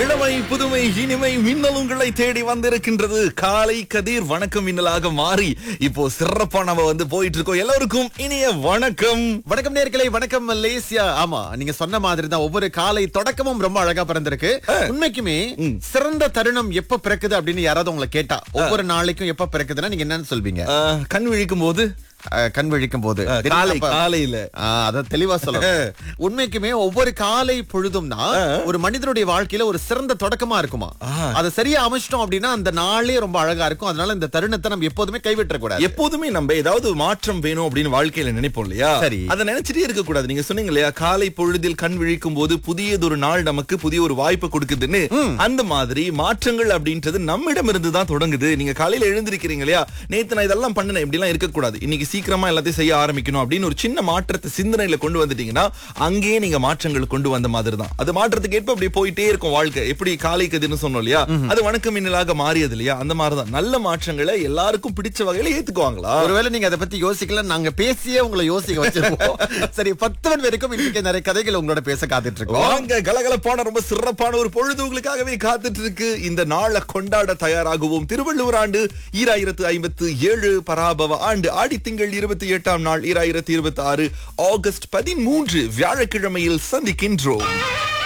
இளமை புதுமை இனிமை மின்னல் உங்களை தேடி வந்திருக்கின்றது காலை கதிர் வணக்கம் மின்னலாக மாறி இப்போ சிறப்பா நம்ம வந்து போயிட்டு இருக்கோம் எல்லோருக்கும் இனிய வணக்கம் வணக்கம் நேர்களை வணக்கம் மலேசியா ஆமா நீங்க சொன்ன மாதிரி தான் ஒவ்வொரு காலை தொடக்கமும் ரொம்ப அழகா பிறந்திருக்கு உண்மைக்குமே சிறந்த தருணம் எப்ப பிறக்குது அப்படின்னு யாராவது உங்களை கேட்டா ஒவ்வொரு நாளைக்கும் எப்ப பிறக்குதுன்னா நீங்க என்னன்னு சொல்வீங்க ஆஹ், கண் விழிக்கும் போது அஹ், கண் விழிக்கும் போது ஆஹ், காலை அப்ப- காலையில ஆஹ், அத தெளிவா சொல்லணும் உண்மைக்குமே ஒவ்வொரு காலை பொழுதும் தான் ஒரு மனிதனுடைய வாழ்க்கையில ஒரு சிறந்த தொடக்கமா இருக்குமா அதை சரியா அமைச்சிட்டோம் அப்படின்னா அந்த நாளே ரொம்ப அழகா இருக்கும் அதனால இந்த தருணத்தை நம்ம எப்போதுமே கைவிட்ட கூடாது எப்போதுமே நம்ம ஏதாவது மாற்றம் வேணும் அப்படின்னு வாழ்க்கையில நினைப்போம் இல்லையா சரி. அதை நினைச்சிட்டே இருக்க கூடாது நீங்க சொன்னீங்க இல்லையா காலை பொழுதில் கண் விழிக்கும் போது புதியதொரு நாள் நமக்கு புதிய ஒரு வாய்ப்பு கொடுக்குதுன்னு அந்த மாதிரி மாற்றங்கள் அப்படின்றது நம்மிடம் இருந்து தான் தொடங்குது நீங்க காலையில எழுந்திருக்கிறீங்க இல்லையா நேத்து நான் இதெல்லாம் பண்ணேன் இப்படி எல்லாம் இருக்க கூடாது இன்னைக்கு சீக்கிரமா எல்லாத்தையும் செய்ய ஆரம்பிக்கணும் அப்படின்னு ஒரு சின்ன மாற்றத்தை சிந்தனையில கொண்டு வந்துட்டீங்கன்னா அங்கேயே நீங்க மாற்றங்கள் கொண்டு வந்த மாதிரி தான் அது மாற்றத்துக்கு ஏற்ப அப்படியே போயிட்டே இருக்கும் வாழ்க்கை எப்படி காலை கதிர்னு சொன்னோம் இல்லையா அது வணக்க மின்னலாக மாறியது இல்லையா அந்த மாதிரிதான் நல்ல மாற்றங்களை எல்லாருக்கும் பிடிச்ச வகையில ஏத்துக்குவாங்களா ஒருவேளை நீங்க அதை பத்தி யோசிக்கல நாங்க பேசியே உங்களை யோசிக்க வச்சிருப்போம் சரி பத்து மணி வரைக்கும் இன்னைக்கு நிறைய கதைகள் உங்களோட பேச காத்துட்டு இருக்கோம் வாங்க கலகலப்பான ரொம்ப சிறப்பான ஒரு பொழுது உங்களுக்காகவே காத்துட்டு இருக்கு இந்த நாளை கொண்டாட தயாராகுவோம் திருவள்ளுவர் ஆண்டு ஈராயிரத்து ஐம்பத்து ஏழு பராபவ ஆண்டு ஆடி திங்கள் இருபத்தி எட்டாம் நாள் ஈராயிரத்து இருபத்தி ஆறு ஆகஸ்ட் பதிமூன்று வியாழக்கிழமையில் சந்திக்கின்றோம்